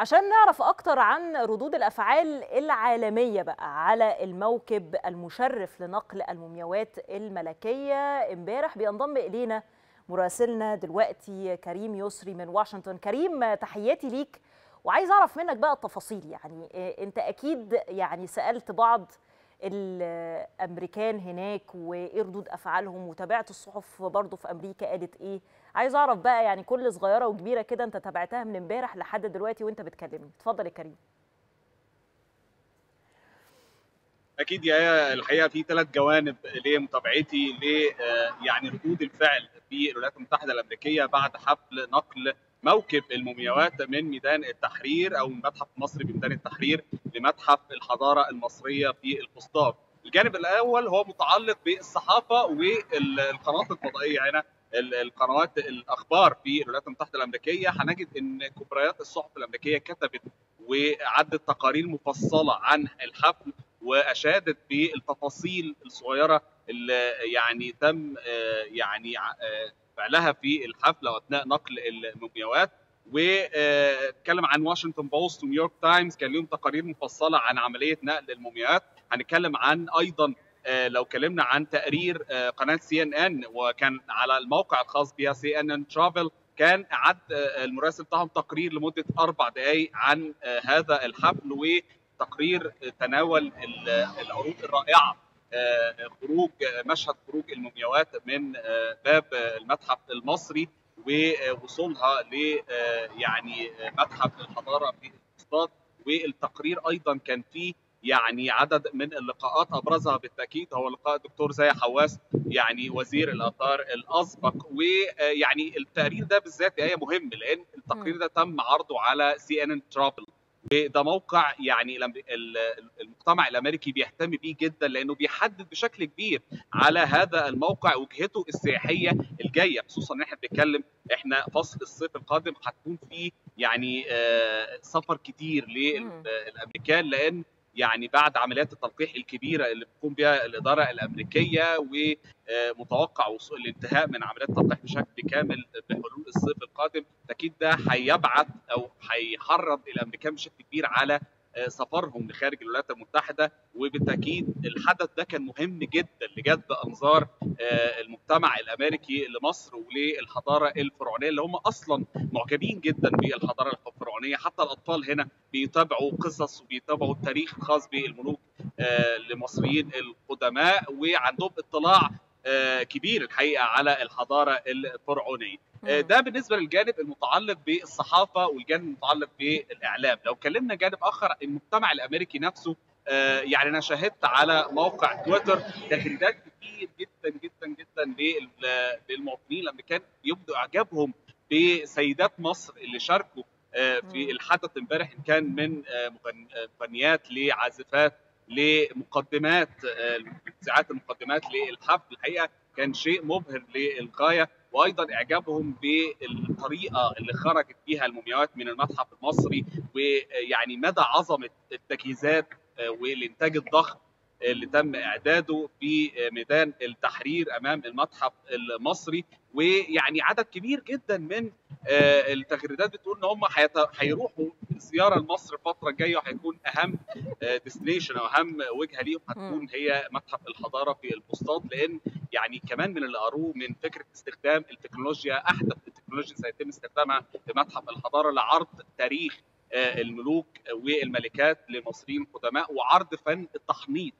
عشان نعرف أكتر عن ردود الأفعال العالمية بقى على الموكب المشرف لنقل المومياوات الملكية امبارح بينضم إلينا مراسلنا دلوقتي كريم يسري من واشنطن كريم تحياتي ليك وعايز أعرف منك بقى التفاصيل يعني أنت أكيد يعني سألت بعض الامريكان هناك وايه ردود افعالهم وتابعت الصحف برضه في امريكا قالت ايه عايز اعرف بقى يعني كل صغيره وكبيره كده انت تابعتها من امبارح لحد دلوقتي وانت بتكلمني اتفضل يا كريم اكيد يا الحقيقه في ثلاث جوانب لمتابعتي ل يعني ردود الفعل في الولايات المتحده الامريكيه بعد حفل نقل موكب المومياوات من ميدان التحرير او من متحف مصري بميدان التحرير لمتحف الحضاره المصريه في الفسطاط. الجانب الاول هو متعلق بالصحافه والقنوات الفضائيه هنا القنوات الاخبار في الولايات المتحده الامريكيه هنجد ان كبريات الصحف الامريكيه كتبت وعدت تقارير مفصله عن الحفل واشادت بالتفاصيل الصغيره اللي يعني تم يعني فعلها في الحفله واثناء نقل المومياوات واتكلم عن واشنطن بوست ونيويورك تايمز كان لهم تقارير مفصله عن عمليه نقل المومياوات هنتكلم عن ايضا لو اتكلمنا عن تقرير قناه سي ان ان وكان على الموقع الخاص بها سي ان ان ترافل كان عد المراسل بتاعهم تقرير لمده اربع دقائق عن هذا الحفل وتقرير تناول العروض الرائعه خروج مشهد خروج المومياوات من باب المتحف المصري ووصولها ل يعني متحف الحضاره في الفسطاط والتقرير ايضا كان فيه يعني عدد من اللقاءات ابرزها بالتاكيد هو لقاء الدكتور زاهي حواس يعني وزير الاثار الاسبق ويعني التقرير ده بالذات هي مهم لان التقرير ده تم عرضه على سي ان ان ترافل وده موقع يعني المجتمع الامريكي بيهتم بيه جدا لانه بيحدد بشكل كبير على هذا الموقع وجهته السياحيه الجايه خصوصا ان احنا بنتكلم احنا فصل الصيف القادم هتكون فيه يعني سفر كتير للامريكان لان يعني بعد عمليات التلقيح الكبيره اللي بتقوم بها الاداره الامريكيه ومتوقع وصول الانتهاء من عمليات التلقيح بشكل كامل بحلول الصيف القادم اكيد ده هيبعث او هيحرض الامريكان بشكل كبير على سفرهم لخارج الولايات المتحده وبالتاكيد الحدث ده كان مهم جدا لجذب انظار المجتمع الامريكي لمصر وللحضاره الفرعونيه اللي هم اصلا معجبين جدا بالحضاره الفرعونيه حتى الاطفال هنا بيتابعوا قصص وبيتابعوا التاريخ الخاص بالملوك المصريين القدماء وعندهم اطلاع كبير الحقيقه على الحضاره الفرعونيه. ده بالنسبه للجانب المتعلق بالصحافه والجانب المتعلق بالاعلام لو اتكلمنا جانب اخر المجتمع الامريكي نفسه يعني انا شاهدت على موقع تويتر تغريدات كتير جدا جدا جدا للمواطنين الامريكان يبدوا اعجابهم بسيدات مصر اللي شاركوا في الحدث امبارح ان كان من مغنيات لعازفات لمقدمات ساعات المقدمات للحفل الحقيقه كان شيء مبهر للغايه وايضا اعجابهم بالطريقه اللي خرجت بيها المومياوات من المتحف المصري ويعني مدى عظمه التجهيزات والانتاج الضخم اللي تم اعداده في ميدان التحرير امام المتحف المصري ويعني عدد كبير جدا من التغريدات بتقول ان هم هيروحوا زياره لمصر الفتره الجايه وهيكون اهم ديستنيشن او اهم وجهه ليهم هتكون هي متحف الحضاره في الفسطاط لان يعني كمان من اللي قروه من فكره استخدام التكنولوجيا احدث التكنولوجيا سيتم استخدامها في متحف الحضاره لعرض تاريخ الملوك والملكات لمصريين قدماء وعرض فن التحنيط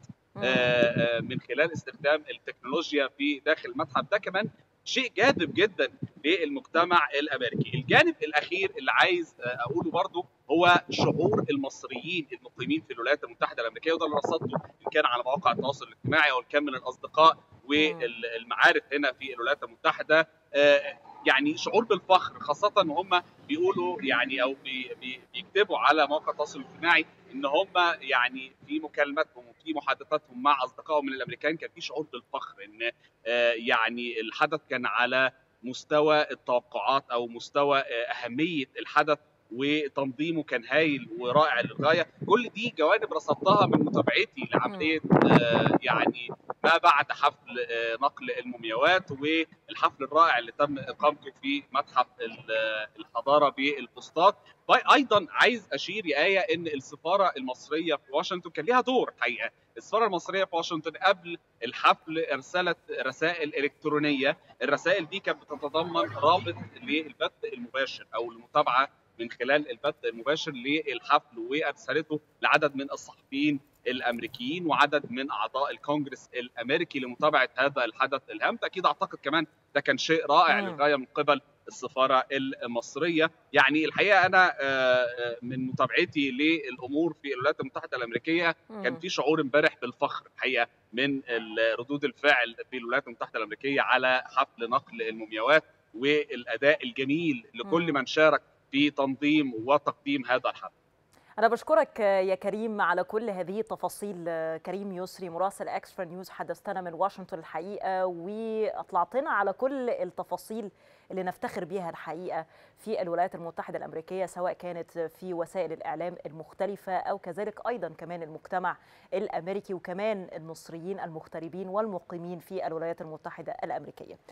من خلال استخدام التكنولوجيا في داخل المتحف ده كمان شيء جاذب جدا للمجتمع الامريكي. الجانب الاخير اللي عايز اقوله برضو هو شعور المصريين المقيمين في الولايات المتحده الامريكيه وده اللي رصدته ان كان على مواقع التواصل الاجتماعي او ان كان من الاصدقاء والمعارف هنا في الولايات المتحده يعني شعور بالفخر خاصه ان هم بيقولوا يعني او بي بيكتبوا على مواقع التواصل الاجتماعي ان هم يعني في مكالماتهم وفي محادثاتهم مع اصدقائهم من الامريكان كان في شعور بالفخر ان يعني الحدث كان على مستوى التوقعات او مستوى اهميه الحدث وتنظيمه كان هايل ورائع للغايه كل دي جوانب رصدتها من متابعتي لعمليه يعني ما بعد حفل نقل المومياوات والحفل الرائع اللي تم اقامته في متحف الحضاره بالفسطاط ايضا عايز اشير يا ايه ان السفاره المصريه في واشنطن كان ليها دور حقيقه السفاره المصريه في واشنطن قبل الحفل ارسلت رسائل الكترونيه الرسائل دي كانت بتتضمن رابط للبث المباشر او المتابعه من خلال البث المباشر للحفل وارسلته لعدد من الصحفيين الامريكيين وعدد من اعضاء الكونجرس الامريكي لمتابعه هذا الحدث الهام اكيد اعتقد كمان ده كان شيء رائع للغايه من قبل السفاره المصريه يعني الحقيقه انا من متابعتي للامور في الولايات المتحده الامريكيه كان في شعور امبارح بالفخر الحقيقه من ردود الفعل في الولايات المتحده الامريكيه على حفل نقل المومياوات والاداء الجميل لكل من شارك في تنظيم وتقديم هذا الحفل أنا بشكرك يا كريم على كل هذه التفاصيل كريم يسري مراسل اكسترا نيوز حدثتنا من واشنطن الحقيقة وأطلعتنا على كل التفاصيل اللي نفتخر بها الحقيقة في الولايات المتحدة الأمريكية سواء كانت في وسائل الإعلام المختلفة أو كذلك أيضا كمان المجتمع الأمريكي وكمان المصريين المغتربين والمقيمين في الولايات المتحدة الأمريكية